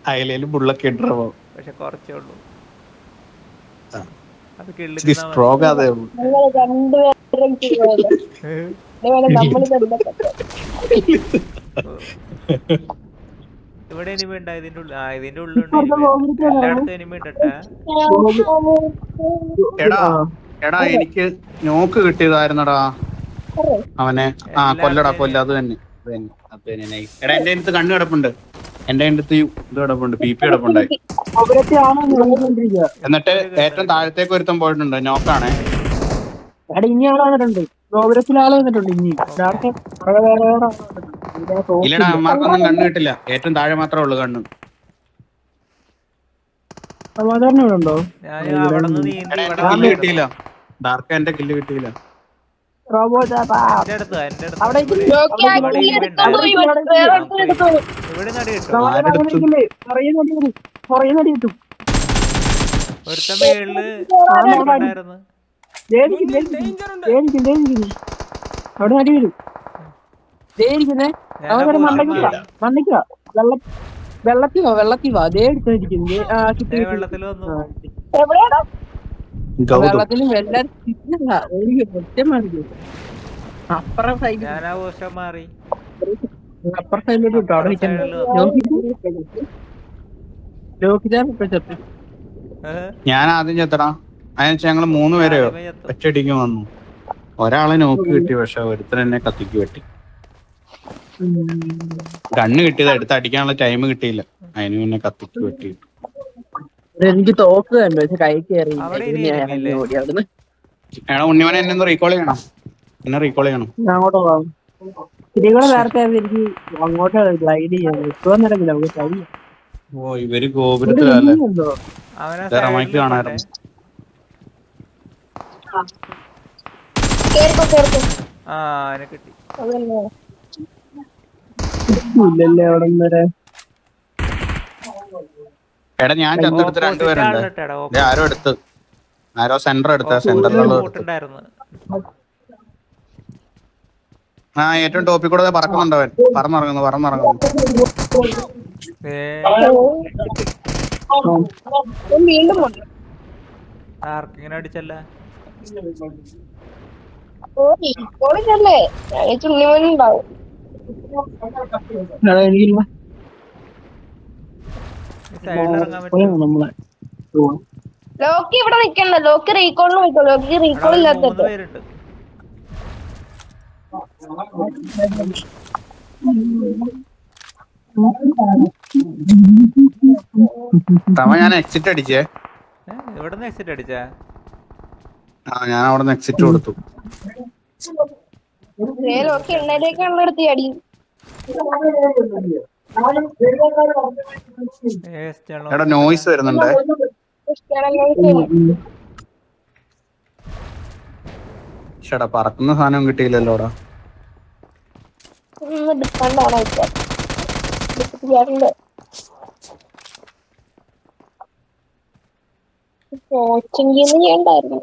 അയലേലും ബുള്ളൊക്കെ ഇട്ടോ പക്ഷെ കുറച്ചേ ഉള്ളൂ ആ. അത് ഇച്ചിരി കിള്ളിക്കുന്ന സ്ട്രോങ് അതേ ഉള്ളൂ നിങ്ങൾ രണ്ടുപേരും ചെയ്യുമല്ലോ ഇതേപോലെ നമ്മൾ ബന്ധപ്പെട്ടു ഇവിടെ എനിമി ഉണ്ടാ ഇതിന്റെ ഉള്ളിൽ ആ ഇതിന്റെ ഉള്ളിലുണ്ട് enemy. എല്ലായിടത്തും എനിമി ഉണ്ടട്ടാ എടാ എടാ എനിക്ക് നോക്ക് കിട്ടിയതായിരുന്നടാ അവനെ ആ കൊല്ലടാ കൊല്ല അത് തന്നെ അത് തന്നെ അത് തന്നെ nice. എടാ എന്റെ അടുത്ത് കണ്ണ് കിടപ്പുണ്ട് എന്റെ അടുത്ത് ഇത് കിടപ്പുണ്ട് പി പി കിടപ്പുണ്ടായി അവരൊക്കെയാണോ നോക്കിക്കൊണ്ടിരിക്കുക എന്നിട്ട് ഏറ്റവും താഴത്തേക്ക് ഒരുത്തം പോയിട്ടുണ്ട് നോക്കാണേ എടാ ഇനി ആള് വന്നിട്ടുണ്ട് ഗോപുരത്തിൽ ആള് വന്നിട്ടുണ്ട് ഇനി നേരത്തെ കുറെ വേറെ വേറെ ആള് വന്നിട്ടുണ്ട്. ഇതിനെ തോക്ക് ഇല്ലടാ അമ്മമാർക്കൊന്നും കണ്ണ് കിട്ടില്ല ഏറ്റവും താഴെ മാത്രമേ ഉള്ളൂ കണ്ണ് സമാധാനം ഇവിടെ ഉണ്ടോ ഞാൻ അവിടെ നിന്ന് നീന്തി എടാ ഇവിടെ എന്റെ കില്ല് വന്നു. കിട്ടിയില്ല ഡാർക്ക് എന്റെ കില്ല് കിട്ടിയില്ല റോബോ ചാപ്പാ എന്റെ അടുത്ത് എന്റെ അടുത്ത് അവിടെ ഇവിടെ- ലോക്കി ആ ഇവിടെ കില്ല് enemy എടുത്തോണ്ട് പോയി ഉണ്ടായിരുന്നു. വേറെ ഒരുത്തൻ എടുത്തോളൂ ഇവിടെ നടി കിട്ടും സമാധാനം ആരെടുത്തു? ഇരിക്കില്ലേ കുറേ നടി വരും കുറേ നടി കിട്ടും ഒരുത്തൻ മേളില് ഉണ്ടായിരുന്നു ദേരിക്കും ദേരിക്കും ദേരിക്കും അവിടെ നടി വരും ദേരിക്കുന്നേ ഞാൻ അവിടെ ആ മണ്ടയ്ക്ക position മാറി. മണ്ടയ്ക്ക വെള്ള വെള്ളത്തിൽ വാ വെള്ളത്തിൽ വാ ദേ എടുത്തിരിക്കുന്നു ദേ, ആ കിട്ടി ദേ കിട്ടി. വെള്ളത്തിൽ വന്നു ആ, എവിടെയാടാ ഗൗതം വെള്ളത്തിൽ എല്ലാരും കിട്ടില്ല എനിക്ക് കൃത്യമായിരിക്കും അപ്പുറം സൈഡിൽ ഞാൻ ആ പോഷൻ മാറി അപ്പുറം സൈഡിലോട്ട് കിട്ടും അവിടെ നിൽക്കാൻ ലോക്കിതാൻ ഇപ്പൊ ചത്തു ഏഹ്? ഞാൻ ആദ്യം ചെത്തടാ അതിനുവെച്ചാ ഞങ്ങള് മൂന്ന് പേരെയോ ആദ്യമേ ചത്തു. ഒറ്റയടിക്ക് വന്നു ഒരാളെ നോക്ക് കിട്ടി പക്ഷെ ഒരുത്തൻ എന്നെ കത്തിക്ക് വെട്ടി കണ്ണ് കിട്ടിയത് എടുത്ത് അടിക്കാനുള്ള ടൈം കിട്ടിയില്ല അതിന് പിന്നെ കത്തിക്ക് വെട്ടി എനിക്ക് തോക്ക് കണ്ടു പക്ഷെ കൈ കയറി അവിടെ പിന്നെ ഇനി ഞാൻ enemy ഇല്ലേ? ഓടി അവിടുന്ന് എടാ ഉണ്ണിമനെ എന്നെ ഒന്ന് റീകോൾ ചെയ്യണം എന്നെ റീകോൾ ചെയ്യണം ഞാൻ അങ്ങോട്ട് പോകാം സ്ത്രീകളെ നേരത്തെ ആയിരുന്നു എനിക്ക് അങ്ങോട്ട് ഗ്ലൈഡ് ചെയ്യാൻ എത്തുവാൻ നടക്കില്ല നമുക്ക് ട്രൈ ചെയ്യാം ഓ ഇവര് ഗോപുരത്തിലല്ലേ ഉണ്ടോ അവനെ വേറെ side മൈക്ക് ല് കാണാറുണ്ട് കേർക്കോ കേർക്കോ ആ അവനെ കിട്ടി അതന്നെ ഇല്ലല്ലേ അവിടെ വരെ എടാ ഞാൻ ചത്തെടുത്ത് രണ്ടുപേരുണ്ട് ആളിട്ടെടാ, ദേ ആരോ എടുത്ത് ആരോ സെന്റർ എടുത്ത സെന്ററിലുള്ള എടുത്ത് ഉണ്ടായിരുന്നു ആ ഏറ്റവും ടോപ്പിൽ കൂടെ ദേ പറക്കുന്നുണ്ട് അവൻ പറന്നിറങ്ങുന്നു പറന്നിറങ്ങുന്നു ഇവൻ വീണ്ടും വന്നു ആർക്കിങ്ങനെ അടിച്ചല്ല ഓടി ഓടിച്ചല്ലേ ഞാൻ ചുണ്ണിമനുണ്ടാവും എടാ, എനിക്കില്ല സൈഡിൽ ഇറങ്ങാൻ പറ്റും നമ്മളെ ലോക്കി ഇവിടെ നിക്കണ്ട ലോക്കി റീകോളിന് പോയിക്കോ ലോക്കി റീകോൾ മൂന്ന് ഇല്ലാത്തത് പേരുണ്ട് തവ ഞാൻ എക്സിറ്റ് അടിച്ചേ ഏ, ഇവിടുന്ന് എക്സിറ്റ് അടിച്ചാ ആ ഞാൻ അവിടെ നിന്ന് എക്സിറ്റ് കൊടുത്തു ഏ ലോക്കി എണ്ണയിലേക്കാണല്ലോ എടുത്ത് അടി ഏ, സ്റ്റെള്ളോ. എടാ നോയ്സ് വരുന്നുണ്ട് ചേട്ടാ പറക്കുന്ന സാധനം കിട്ടിയില്ലല്ലോടാ എടുക്കാണ്ടാണ് ചേട്ടൻ്റെ കോച്ചിങ് ചെയ്യണ്ടായിരുന്നു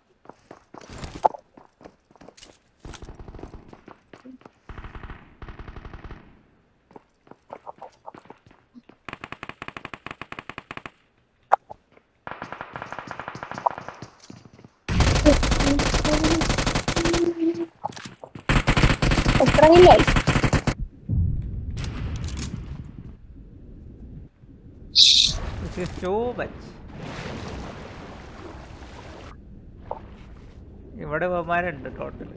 എത്ര കില്ലായി This is too much. ഇവിടെ ഇവന്മാരുണ്ട് ടോട്ടല്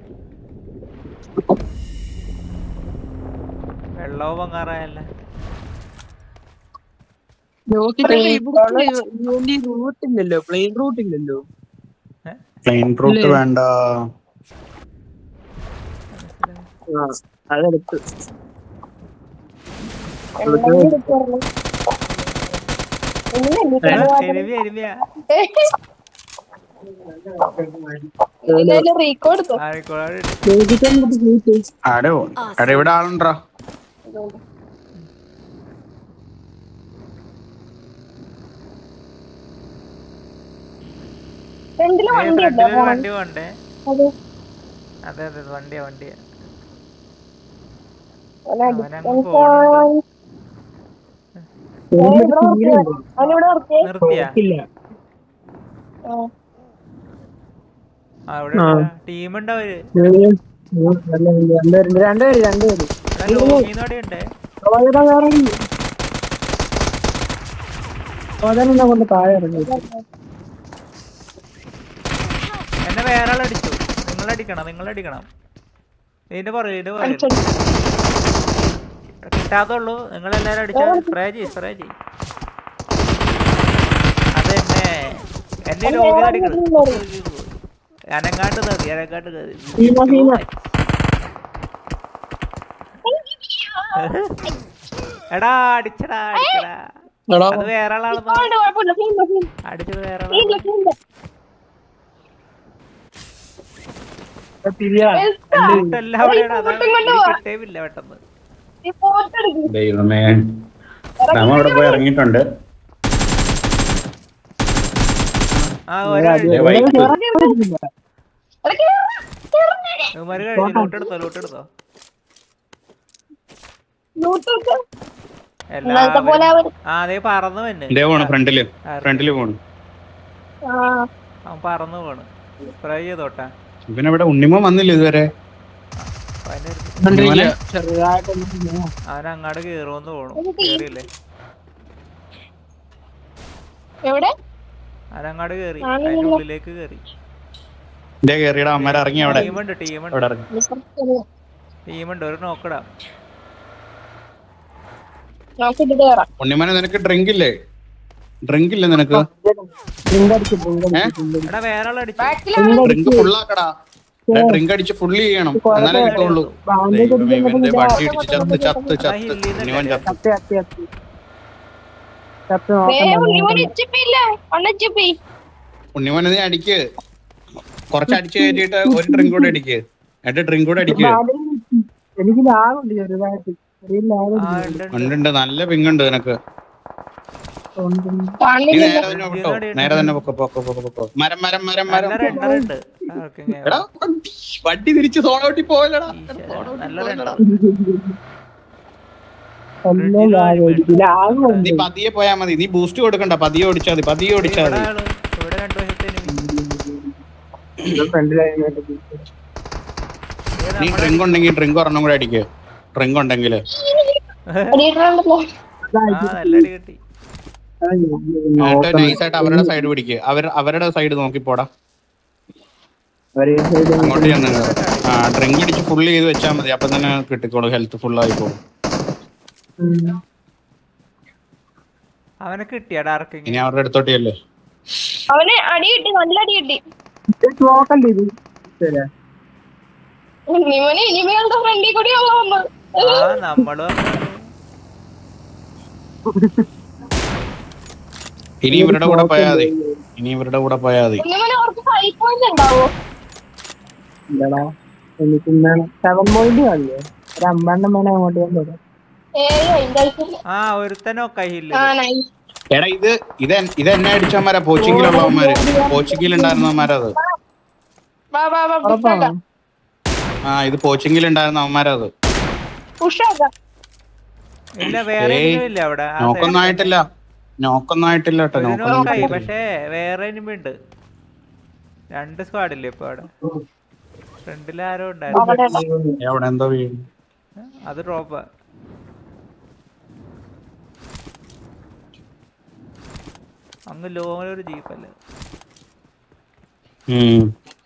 വെള്ളവും പങ്കാറായല്ല റൂട്ടില്ലല്ലോ പ്ലെയിൻ റൂട്ടില്ലല്ലോ പ്ലെയിൻ റൂട്ട് ഇല്ലേ? വേണ്ട അതെടുത്ത് എരുമി എരുമിയാ റീകോ എടുത്തോ ആയിക്കോട്ടെ ആടെ എടാ ഇവിടെ ആളുണ്ടാ ഫ്രണ്ടില് ഏ, വണ്ടി ഫ്രണ്ടിലൊരു ഉണ്ടോ വണ്ടി പോണ്ടേ അതെ അതെ അതെ വണ്ടിയാ വണ്ടിയാ അവനെ അവനങ്ങ് distance പോണുണ്ട്. ആവാൻ ഇവിടെ നിർത്തിയേ അവനിവിടെ നിർത്തിയേ നിർത്തിയാ ഇല്ല ആ. ആ ഇവിടെ ആ. ടീമുണ്ട് അവര് രണ്ടുപേരുണ്ട് രണ്ടുപേര് രണ്ടുപേര് ഇവിടെ ലോങ്ങിന്നോടെ ഉണ്ട് പ്രവാചക വേറെ പ്രവാചകനെ കൊണ്ട് താഴെ ഇറങ്ങി എന്നെ വേറെ ആൾ അടിച്ചു നിങ്ങൾ അടിക്കണം നിങ്ങൾ അടിക്കണം ഇതിന്റെ പുറകെ ഇതിന്റെ പുറകെ അടിച്ചടി. കിട്ടാത്തുള്ളൂ നിങ്ങൾ എല്ലാരും അടിച്ചാൽ സ്പ്രേ ചെയ്യ് സ്പ്രേ ചെയ്യ് അതെന്നെ എന്നെ ലോകി അടിക്കണം അനങ്ങാണ്ട് കയറി അനങ്ങാണ്ട് കയറി സീമ സീമ എടാ അടിച്ചടാ അടിച്ചടാ എടാ അത് വേറെ ആളാണെന്നോ പോകണ്ട, കുഴപ്പമില്ല സീനില്ല സീനില്ല അടിച്ചത് വേറെ ആളാണ് സീനില്ല സീനില്ല തിരിയാ എല്ലാം അവിടെയാണ് അതാണ് എനിക്ക് കിട്ടേമില്ല പെട്ടെന്ന് ഈ പോസ്റ്റ് എടുക്ക്. ദൈവമേ നമ്മ അവിടെ പോയി ഇറങ്ങിയിട്ടുണ്ട് ആ ഒരാൾ ദേ വൈപ്പ്. എടാ, കേറ്, കേറ്. ഇവന്മാര് കഴിഞ്ഞു ലോട്ടെടുത്തോ ലോട്ടെടുത്തോ ലൂട്ട് വെക്ക്. ഇന്നലത്തെ എല്ലാം പോലെ അവര് ആ അതേ പറന്നു തന്നെ ഇതേ പോണ് ഫ്രണ്ടില് ഫ്രണ്ടില് പോണ് ആ, അവൻ പറന്നു പോണ് സ്പ്രേ ചെയ്തോട്ടാ ഇവനെ ഇവിടെ ഉണ്ണിമ വന്നില്ല ഇതുവരെ അവന് ചെറുതായിട്ടൊന്നും അവൻ അങ്ങാട് കേറുമെന്ന് പോണു ഇത് തീ- കേറിയില്ലേ എവിടെ അവൻ അങ്ങാട് കേറി ആണില്ല. അതിന്റെ ഉള്ളിലേക്ക് കേറി ഇതേ കേറിയുടെ അമ്മമാരെ ഇറങ്ങി അവിടെ ടീമുണ്ട് ടീമുണ്ട് അവിടെ ഇറങ്ങി ടീമുണ്ട് ഒരു നോക്കടാ നോക്കിട്ട് കേറാം ഉണ്ണിമനെ നിനക്ക് ഡ്രിങ്ക് ഇല്ലേ ഡ്രിങ്ക് ഇല്ലേ നിനക്ക് ഡ്രിങ്ക് അടിച്ച് ഡ്രിങ്ക് അടിച്ച് drink എടാ വേറെ ആൾ അടിച്ചു ബാക്കിലാണ് ഡ്രിങ്ക് ഫുള്ളാക്കടാ ഡ്രിങ്ക് അടിച്ച് ഫുള്ള് ചെയ്യണം എന്നാലേ കിട്ടുള്ളൂ ബാൻഡേജ് ദൈവമേ, ഇവന്റെ വണ്ടി ഇടിച്ച് ചത്ത് ചത്ത് ചത്ത് ഉണ്ണിമൻ ചത്ത് കത്തി കത്തി കത്തി കത്തി ഏ നോക്കണ്ട ഉണ്ണിമോൻ എച്ചിപ്പി ഇല്ല ഒന്നെച്ചിപ്പി ഉണ്ണിമനെ നീ അടിക്ക് കുറച്ച് അടിച്ച് കയറ്റിയിട്ട് ഒരു ഡ്രിങ്ക് കൂടെ അടിക്ക് എന്നിട്ട് ഡ്രിങ്ക് കൂടെ അടിക്ക് ബാൻഡേജ് എനിക്ക് ലാഗുണ്ട് ചെറുതായിട്ട് ചെറിയ ലാഗുണ്ട് ആ ഉണ്ട് ഉണ്ട്. ഉണ്ട് ഉണ്ട് നല്ല പിങ്ങുണ്ട് നിനക്ക് ഉണ്ട്. നീ കാണില്ല നേരെ തന്നെ പൊക്കോ നേരെ തന്നെ പൊക്കോ പൊക്കോ പൊക്കോ പൊക്കോ മരം മരം മരം മരം നല്ല റെഡർ ഉണ്ട് ആർക്കെങ്കിലും എടാ വണ്ടി വണ്ടി തിരിച്ച് സോളോട്ടി പോവല്ലടാ നല്ല റെഡർ എല്ലാം ലാഗുണ്ട് ലാഗുണ്ട് നീ പതിയെ പോയാ മതി നീ ബൂസ്റ്റ് കൊടുക്കണ്ട പതിയെ ഓടിച്ചാ മതി പതിയെ ഓടിച്ചാ ഇവിടെ മതി ആള് ഇവിടെ രണ്ടു വശത്തെ ഫ്രണ്ടിലായിരുന്നു നീ ഡ്രിങ്ക് ഉണ്ടെങ്കിൽ ഡ്രിങ്ക് ഒരെണ്ണം കൂടെ അടിക്ക് ഡ്രിങ്ക് ഉണ്ടെങ്കിൽ അടിയിട്ടുണ്ടല്ലോ ആ നല്ല അടി കിട്ടി എന്നിട്ട് നൈസായിട്ട് അവരുടെ സൈഡ് പിടിക്ക് അവർ അവരുടെ സൈഡ് നോക്കി പോടാ അങ്ങോട്ട് ചെന്ന് കേറ്. ആ ഡ്രിങ്ക് അടിച്ച് ഫുൾ ചെയ്ത് വെച്ചാൽ മതി അപ്പൊ തന്നെ കിട്ടിക്കോളും ഹെൽത്ത് ഫുൾ ആയി പോകും അവനെ കിട്ടിയ ഡാർക്കിങ് ഇനി അവരുടെ അടുത്തോട്ടിയല്ലേ അവന് അടി കിട്ടി നല്ല അടി കിട്ടി നോക്കണ്ട ഇത് ശരി ഉണ്ണിമോനെ ഇനിമകളുടെ ഫ്രണ്ടിൽ കൂടിയുള്ള വന്നത് ആ നമ്മള് ഇനി ഇവരുടെ കൂടെ പോയാ മതി ഇനി ഇവരുടെ കൂടെ പോയാ മതി ഉണ്ണിമോനെ അവർക്ക് ഫൈവ് പോയിന്റ് ഉണ്ടാവോ ഇല്ലടാ എനിക്ക് സെവൻ പോയിന്റ് കാണില്ലേ ഒരു അമ്പണ്ണം വേണം അങ്ങോട്ട് ഞാൻ തരാം ഏയ് അതിന്റെ ആവശ്യമില്ല ആ ഒരുത്തനോ കയ്യില്ല ആ നൈസ് എടാ ഇത് ഇത് എൻ- ഇത് എന്നെ അടിച്ചവന്മാരാ പോച്ചിങ്ങിലുള്ളവന്മാര് പോച്ചിങ്ങിൽ ഉണ്ടായിരുന്നവന്മാരത് വാ വാ വാ ഉറപ്പാണോ ആ ഇത് പോച്ചിങ്ങിൽ ഉണ്ടായിരുന്ന അവന്മാരത് പുഷാക്കാം ഇല്ല വേറെ ഏയ്, ഇനിമി ഇല്ല അവിടെ ആ നോക്കൊന്നും ആയിട്ടില്ല നോക്കൊന്നും ആയിട്ടില്ല കേട്ടോ ഒരു നോക്കൊന്നും നോക്കായി ആയിട്ടില്ല. പക്ഷേ വേറെ ഇനിമി ഉണ്ട് രണ്ട് സ്ക്വാഡില്ലേ ഇപ്പൊ അവിടെ ഫ്രണ്ടിൽ ആരോ ഉണ്ടായിരുന്നു അവിടെ എവിടെ എന്തോ വീണ് അത് ഡ്രോപ്പ് അങ്ങ് ലോങ്ങിലൊരു ജീപ്പല്ലേ ഉം.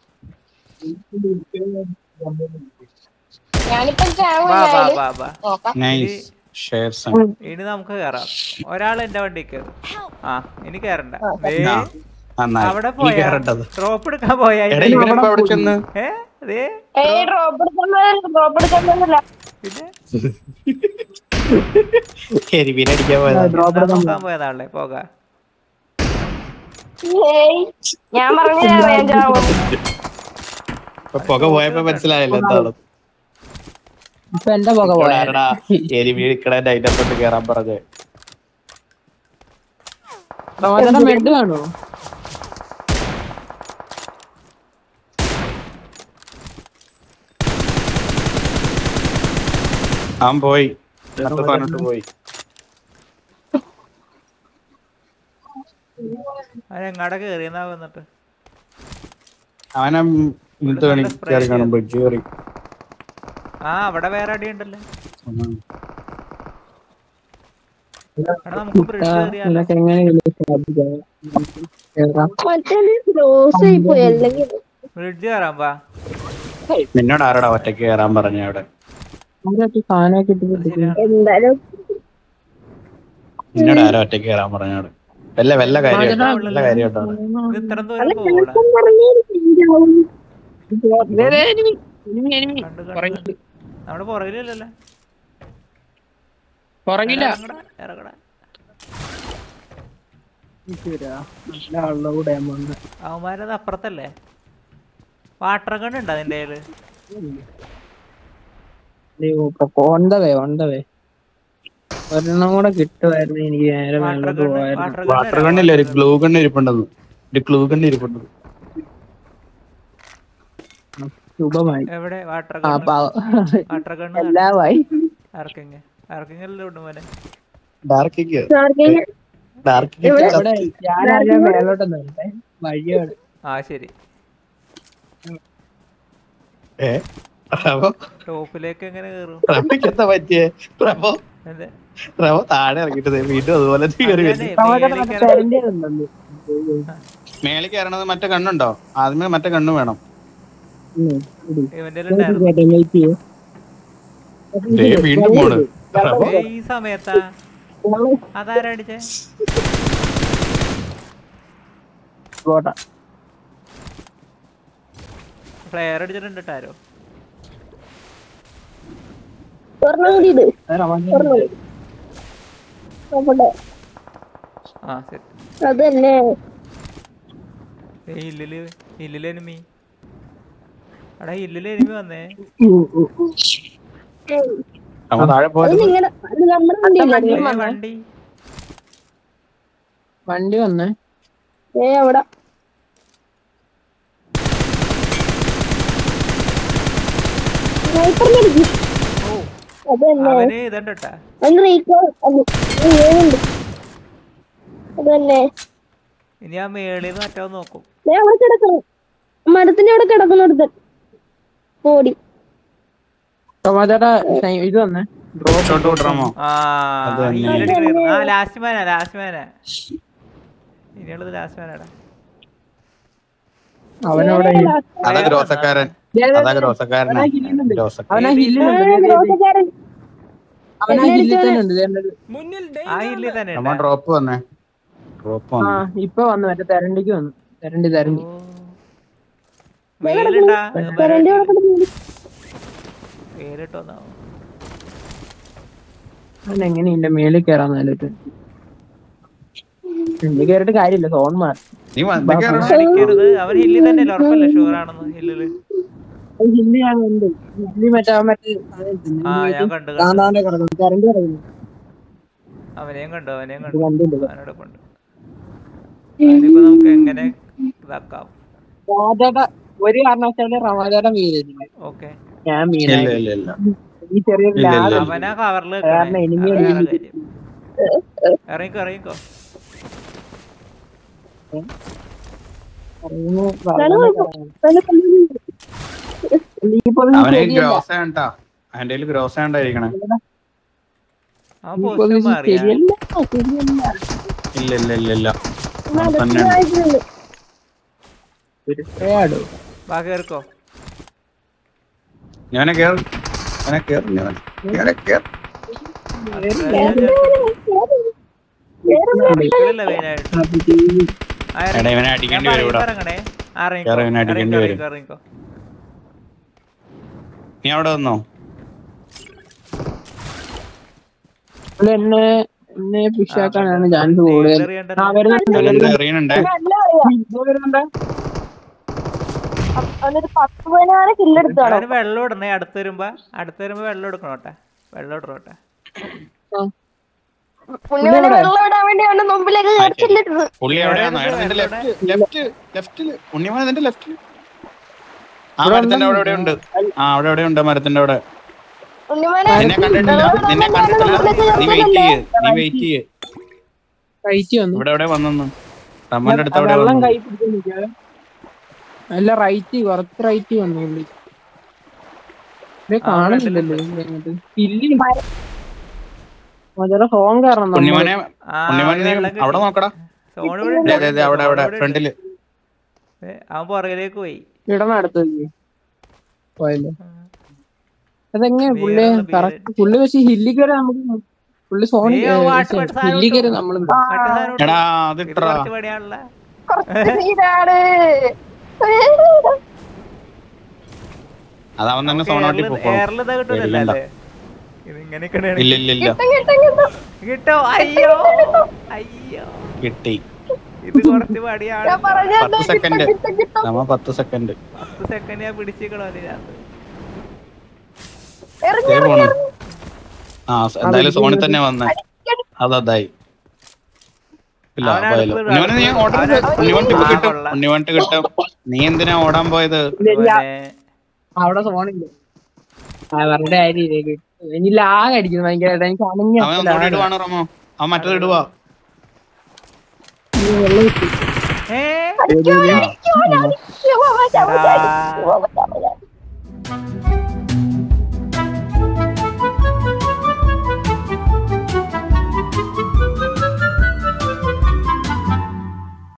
ഞാനിപ്പം ചാവും വാ വാ ഞാന്. വാ വാ നോക്കാം നൈസ് ഷെയർ സൺ ഇനി നമുക്ക് കേറാം ഒരാൾ എന്റെ വണ്ടി കയറും ആ ഇനി കേറണ്ട ദേ, ആ, നന്നായി അവിടെ നീ പോയാ കേറട്ടത് ഡ്രോപ്പ് എടുക്കാൻ പോയാ എടാ ഇവനെപ്പോ അവിടെ ചെന്ന് ഏ ദേ ഏയ് ഡ്രോപ്പ് എടുക്കുന്നത് ഡ്രോപ്പ് എടുക്കുന്നതല്ല പിന്നെ കരിമീനടിക്കാൻ പോയതാ എന്നാ നോക്കാൻ പോയതാളെ പോകാ ഏയ് ഞാൻ പറഞ്ഞ ഞാൻ ചാവും ഇപ്പൊ പുക പോയപ്പോ മനസ്സിലായല്ലോ എന്താണ് ഇപ്പൊ എന്റെ പുക പോയാ ആരടാ എരിമീൻ ഇക്കടെ അതിന്റെ തൊട്ട് കേറാൻ പറഞ്ഞ് പ്രവചനം മെഡ് കാണോ അവൻ പോയി ഇന്നത്തെ സാധനത്ത് പോയി അവൻ എങ്ങാടെ കേറിയെന്നാ വന്നിട്ട് അവനെ ഇന്നത്തെ കളി കയറി കാണും ബ്രിഡ്ജ് കയറി ആ അവിടെ വേറെ അടി ഉണ്ടല്ലോ എടാ നമുക്ക് ബ്രിഡ്ജ് കയറിയാലോ നിനക്ക് എങ്ങനെ സാധിക്കാം മറ്റേ ക്ലോസ് ആയി പോയി അല്ലെങ്കിൽ ബ്രിഡ്ജ് കയറാൻ പാ നിന്നോട് ആരോടാ ഒറ്റയ്ക്ക് കയറാൻ പറഞ്ഞ അവിടെ അവരൊക്കെ സാധനമൊക്കെ ഇട്ട് ശരിയാണ് എന്തായാലും നിന്നോട് ആരോ ഒറ്റയ്ക്ക് കയറാൻ പറഞ്ഞോട് വല്ല വല്ല കാര്യമായിട്ടോ വല്ല കാര്യമായിട്ടോ ഇത് ഇത്ര ദൂരം പോകണം കണ്ടു കണ്ടു നമ്മുടെ പുറകിലല്ലല്ലോ പുറകില്ല ഇറങ്ങടാ ഇറങ്ങടാ നല്ല ആളുടെ കൂടെ ഞാൻ വന്ന് അവന്മാരത് അപ്പുറത്തല്ലേ വാട്ടർ ഗൺ ഉണ്ടോ അതിന്റെ കയ്യില് on the way on the way ഒരെണ്ണം കൂടെ കിട്ടുമായിരുന്നു എനിക്ക് നേരെ വാട്ടർ മേലോട്ട് ഗൺ പോയായിരുന്നു വാട്ടർ വാട്ടർ ഗണ്ണില്ല ഒരു ഗ്ലൂ ഗണ്ണ് ഇരിപ്പുണ്ടെന്ന് ഒരു ഗ്ലൂ ഗണ്ണ് ഇരിപ്പുണ്ടെന്ന് ശുഭമായി എവിടെ വാട്ടർ ആ ഗൺ പാവം വാട്ടർ ഗൺ എല്ലാമായി ആർക്കെങ്ങ ആർക്കെങ്കിലും ഉണ്ട് മോനെ ഡാർക്കിക്ക് ആർക്കെങ്കിലും ഡാർക്കിക്ക് ഇവിടെ ഞാനാരും മേലോട്ടൊന്നും വരട്ടെ വഴിയാണ് ആ ശരി ഏ റവോ ടോപ്പിലേക്ക് എങ്ങനെ കയറും റവയ്ക്ക് എന്താ പറ്റിയേ റവോ അതെ റവ താഴെ ഇറങ്ങിട്ട് ദേ വീണ്ടും അതുപോലെ കയറി വരും ഞാനേ മേലേക്ക് ഇറങ്ങി- മേളിൽ കയറണത് മറ്റേ കണ്ണുണ്ടോ ആദ്യമേ മറ്റേ കണ്ണു വേണം ഇവന്റെ ഉണ്ടായിരുന്നു ദേ വീണ്ടും പോണ് റവോ ഏയ്, ഈ സമയത്താ അതാരാ അടിച്ചേ ഫ്ലെയർ അടിച്ചിട്ടുണ്ട് ട്ടോ ആരോ ഒരെണ്ണം കൂടി ഇട് ഒരെണ്ണം കൂടി. അവിടെ ആ ശരി അത് തന്നെ ഏയ് ഇല്ലില് ഇല്ലില് എനിമി എടാ ഇല്ലില് എനിമി വന്നേ റവ താഴെ അത് പോയത് നിങ്ങളുടെ അത് നമ്മുടെ വണ്ടിയില്ലേ ഏ, വണ്ടി വണ്ടി വന്നേ ഏ അവിടെ സ്നൈപ്പറിനെ അടിക്കും അത് തന്നെ അവന് ഇതണ്ടാ അതിന് റീകോൾ ഏഴുണ്ട് അത് തന്നെ ഇനി ആ മേളിന്ന് മറ്റോ നോക്കും ദേ അവിടെ കിടക്കണം മരത്തിന്റെ അവിടെ കിടക്കുന്നിടത്ത് ഓടി ടൊമാറ്റോടെ ഇത് വന്നേ ഷോട്ട് വിടണമോ ആ അത് തന്നെ. ഇല്ലടിക്കണ ആ ലാസ്റ്റ് മാനാ ലാസ്റ്റ് മാനാ ഇനിയുള്ളത് ലാസ്റ്റ് മാനാടാ അവനവിടെ അതാ ഗ്രോസക്കാരൻ അതാ ഗ്രോസക്കാരനാ ഗ്രോസക്കാരൻ അവനാ ഹില്ലിലുണ്ട് റോസക്കാരൻ അവനാ ഹില്ലിൽ തന്നെ ഉണ്ട് ദേ ഉണ്ട്. ആ ഇല്ല തന്നെ നമ്മ ഡ്രോപ്പ് വന്നേ ഡ്രോപ്പ് ആ വന്നു ഇപ്പൊ വന്നു മറ്റേ തെരണ്ടിക്ക് വന്നു തെരണ്ടി തെരണ്ടി വെയിലുണ്ടാ കരണ്ടി അവിടെ കിടക്കുന്നു വെയിലിട്ടോന്നാവും അവൻ എങ്ങനെ ഇന്റെ മേളിൽ കയറാൻ നാലോട്ട് എന്റെ കയറിയിട്ട് കാര്യമില്ല സോൺ മാറി നീ വന്ന് കേറണം. അടിക്കരുത് അവൻ ഹില്ലിൽ തന്നെ ഉറപ്പല്ലേ ഷുവർ ആണെന്ന് ഹില്ലില് ഹില്ലി ഞാൻ ഉണ്ട് ഹില്ലി മറ്റേ അവൻ മറ്റേ ആ ഞാൻ കണ്ടു കണ്ടു കാന്താന്റെ കിടക്കുന്നു തെരണ്ടി കിടക്കുന്നു അവനെയും കണ്ടു അവനെയും ഇത് കണ്ടു കണ്ടില്ല അവനോട് കൊണ്ട് അതിനിപ്പോ നമുക്ക് എങ്ങനെ ഇതാക്കാം റമാജേട്ട ഒരു കാരണവശാലും റമാജേട്ടൻ മീനില്ല ഓക്കെ ഞാൻ ഇല്ല മീനായി ഇല്ല ഇല്ല ഈ ചെറിയൊരു ഇല്ല, ഇല്ല. ലാഭം അവനാ കവറില് കാരണം enemy enemy. ഇറങ്ങിക്കോ ഇറങ്ങിക്കോ പറയുന്നു, അതാണ് പറയുന്നു. അവനെ കൊല്ലുന്നു. നീ ഇപ്പൊ നീ അവന് ശരിയല്ല. ഗ്രോസ് ആണ്ടാ അവന്റെ കയ്യിൽ ഗ്രോസ് ആണ്ടായിരിക്കണേ അവൻ നീ ഇപ്പൊ പൊസിഷൻ നീ മാറിയാ ശരിയല്ല ശരിയല്ല ഇല്ല ഇല്ല ഇല്ല ഇല്ല അവൻ അവൻ തന്നെ അകത്ത് ആയിട്ടുണ്ട്. തീർച്ചയായിട്ടും ബാ കേറിക്കോ ഞാനെ കേറ് ഞാനെ കേറ് ഞാൻ കേറ് കേറ് ഇല്ല മെയിനായിട്ട് ആ, ഇറങ്ങി. എടാ ഇവനെ ഞാൻ അടിക്കേണ്ടി വരും ഇവിടെ പറയുമ്പോ ഇറങ്ങണേ ആ, ഇറങ്ങിക്കോ. കേറ്, ഇവനെ അടിക്കേണ്ടി ഇറങ്ങിക്കോ, വരും. ഇറങ്ങിക്കോ, നീ അവിടെ വന്നോ ഇവിടെ എന്നെ എന്നെ പുഷാക്കാനാണ് ചാൻസ് ഇറങ്ങിക്കോ. കൂടുതൽ എറിയണ്ടല്ലോ. ആ വരുന്നുണ്ട് അവനെന്താ എറിയണുണ്ടേ നല്ല കളിയാ. ഇപ്പൊ വരുന്നുണ്ട് അവനൊരു പത്ത് പതിനാറ് കില്ലെടുത്താണോ അവന് വെള്ളം ഇടണേ അടുത്ത് വരുമ്പോ അടുത്ത് വരുമ്പോ വെള്ളം എടുക്കണോട്ടെ വെള്ളം ഇടണോട്ടെ പുണ്യവനെ വെള്ളം ഇടാൻ വേണ്ടി അവന്റെ മുമ്പിലേക്ക് കടിച്ചില്ലിട്ടത് പുള്ളി എവിടെയാണോ എടാ നിന്റെ ലെഫ്റ്റ് ലെഫ്റ്റ് ലെഫ്റ്റില് ഉണ്ണിമാൻ നിന്റെ ലെഫ്റ്റില് ആ മരത്തിന്റെ അവിടെ എവിടെ ഉണ്ട് ആ അവിടെ എവിടെ ഉണ്ട് മരത്തിന്റെ അവിടെ പുണ്യവനെ നിന്നെ കണ്ടിട്ടില്ല നിന്നെ കണ്ടിട്ടില്ല നീ വെയിറ്റ് ചെയ്യ് നീ വെയിറ്റ് ചെയ്യ് കഴിച്ചു വന്നു ഇവിടെ എവിടെ വന്നെന്ന് റമോന്റെ അടുത്ത് അവിടെ വെള്ളം വന്നു. കൈ പിടിച്ച് നിൽക്കാതെ നല്ല റൈറ്റ് കുറച്ച് റൈറ്റ് വന്നു പുള്ളി ഇത് കാണുന്നില്ലല്ലോ ഇതിനകത്ത്. ഇല്ലി മറ്റേ ഫോൺ കാരണം നമ്മള് ഉണ്ണിമോനെ ആ, ഉണ്ണിമോനെ നീ വെള്ളം അവിടെ കിട്ടി. നോക്കടാ സോണ് ഇവിടെ ദേ, ഉണ്ട്. ദേ, ദേ, അവിടെ അവിടെ സോണ് ഇവിടെ ഉണ്ട്. ഫ്രണ്ടില് ഏ, അവൻ പുറകിലേക്ക് പോയി ഇടനടുത്ത് പോയല്ലോ അതെങ്ങനെ പുള്ളി വീഴുള്ള കറക്റ്റ് പുള്ളി പക്ഷെ ഹില്ലി കയറി നമുക്ക് പുള്ളി സോണി നീ ആ വാട്ട് വാട്ട് സാധനം ഹില്ലി കയറി ഇട്ടു. നമ്മൾ മറ്റേ സാധനം ഉണ്ട്. എടാ അത് ഇത് ഇട്ടറാ കുറച്ച് പണിയാണല്ല കുറച്ച് സീനാണ് അതവൻ തന്നെ സോണോട്ടി പോക്കോ എയറിൽ ഇതാ കിട്ടൂലല്ലോ അല്ലേ ഇത് ഇങ്ങനെയൊക്കെയാണ് ഇല്ല ഇല്ല ഇല്ല കിട്ടും കിട്ടും കിട്ടും കിട്ടോ അയ്യോ അയ്യോ കിട്ടി ഇത് കുറച്ച് പണിയാണ് ഞാൻ പറഞ്ഞല്ലോ പത്ത് കിട്ടും സെക്കൻഡ് കിട്ടും കിട്ടും നമ്മ പത്ത് സെക്കൻഡ് പത്ത് സെക്കൻഡ് ഞാൻ പിടിച്ചിക്കണോ അതിനകത്ത് എറിഞ്ഞ് ദേ എറിഞ്ഞ് പോണു എറിഞ്ഞ് ആ സ- എന്തായാലും സോണിൽ തന്നെ വന്നേ അതതായി ഇല്ല അവനെ പോയല്ലോ അടുത്ത് ഉണ്ണിവന് നീ ഓടാ അവനെ- ഉണ്ണിവൻ ടിപ്പ് ആ, കിട്ടും കൊള്ളാം. ഉണ്ണിവൻ കിട്ടും നീ എന്തിനാ ഓടാൻ പോയത് അവനെ അവിടെ സോണില്ല ആ വെറുതെ ആയിരിക്കും ഇനി ലാഗ് അടിക്കുന്നു ഭയങ്കരമായിട്ട് എനിക്ക് അണഞ്ഞ അവൻ ഒന്നുകൂടി ഇടുവാണ് റമോ അവൻ മറ്റേത് ഇടുവാ വെള്ളം കിട്ടി ഏ അടിക്കോ, അടിക്കോ, അടിക്കോ, അവൻ ചവിട്ടി, എടാ. അവൻ